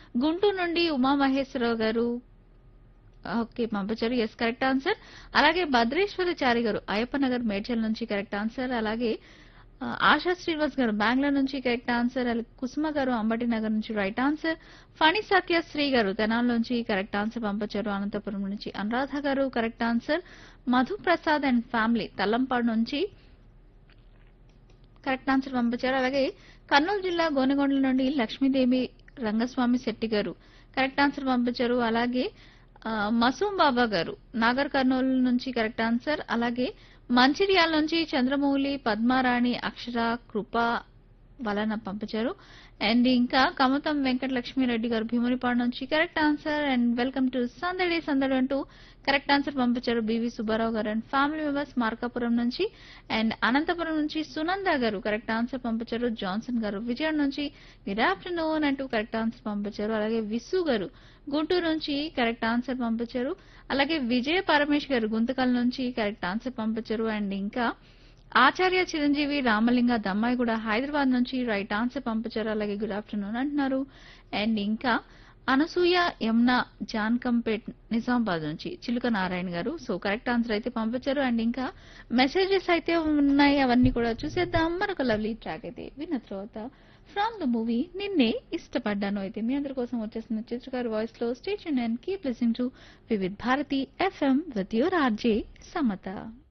గుంటూరు నుండి ఉమామహేశ్వరరావు గారు ఓకే పంపించారు ఎస్ కరెక్ట్ ఆన్సర్ అలాగే భద్రేశ్వరచారి గారు అయ్యప్ప నగర్ మేడ్చల్ నుంచి కరెక్ట్ ఆన్సర్ అలాగే ఆ, ఆశా శ్రీనివాస్ గారు బెంగళూరు నుంచి కరెక్ట్ ఆన్సర్ అలాగే కుసుమ గారు అంబటి నగర్ నుంచి రైట్ ఆన్సర్ ఫణి సత్యశ్రీ గారు తెనాల నుంచి కరెక్ట్ ఆన్సర్ పంపించారు అనంతపురం నుంచి అనురాధ గారు correct answer Madhu Prasad and family Tallampadu నుంచి కరెక్ట్ ఆన్సర్ పంపించారు అలాగే కర్నూలు జిల్లా గోనెగొండల నుండి లక్ష్మీదేవి రంగస్వామి శెట్టి గారు కరెక్ట్ ఆన్సర్ పంపించారు అలాగే ఆ, మసూం బాబా గారు నాగర్ కర్నూలు నుంచి కరెక్ట్ ఆన్సర్ అలాగే మంచిర్యాల నుంచి చంద్రమౌళి పద్మారాణి అక్షర కృప వలన పంపించారు అండ్ ఇంకా కమతం వెంకట లక్ష్మీరెడ్డి గారు భీమునిపాడు నుంచి correct answer and welcome to Sandadi Sandadi అంటూ కరెక్ట్ ఆన్సర్ పంపించారు బివి సుబ్బారావు గారు అండ్ ఫ్యామిలీ మెంబర్స్ మార్కాపురం నుంచి అండ్ అనంతపురం నుంచి సునంద గారు కరెక్ట్ ఆన్సర్ పంపించారు జాన్సన్ గారు విజయవాడ నుంచి గుడ్ ఆఫ్టర్నూన్ అంటూ కరెక్ట్ ఆన్సర్ పంపించారు అలాగే విసు గారు గుంటూరు నుంచి కరెక్ట్ ఆన్సర్ పంపించారు అలాగే విజయ పరమేష్ గారు గుంతకల్ నుంచి కరెక్ట్ ఆన్సర్ పంపించారు అండ్ ఇంకా ఆచార్య చిరంజీవి రామలింగ దమ్మాయి కూడా హైదరాబాద్ నుంచి రైట్ ఆన్సర్ పంపించారు అలాగే గుడ్ ఆఫ్టర్నూన్ అంటున్నారు అండ్ ఇంకా అనసూయ యమున జాన్కంపేట్ నిజామాబాద్ నుంచి చిలుక నారాయణ గారు సో కరెక్ట్ ఆన్సర్ అయితే పంపించారు అండ్ ఇంకా మెసేజెస్ అయితే ఉన్నాయి అవన్నీ కూడా చూసేద్దాం మరొక లవ్లీ ట్రాక్ అయితే విన్న తర్వాత ఫ్రమ్ ద మూవీ నిన్నే ఇష్టపడ్డాను అయితే మీ అందరి కోసం వచ్చేసిన చిత్రకారు వాయిస్ లో station and keep listening to Vividh Bharati FM with your RJ Samata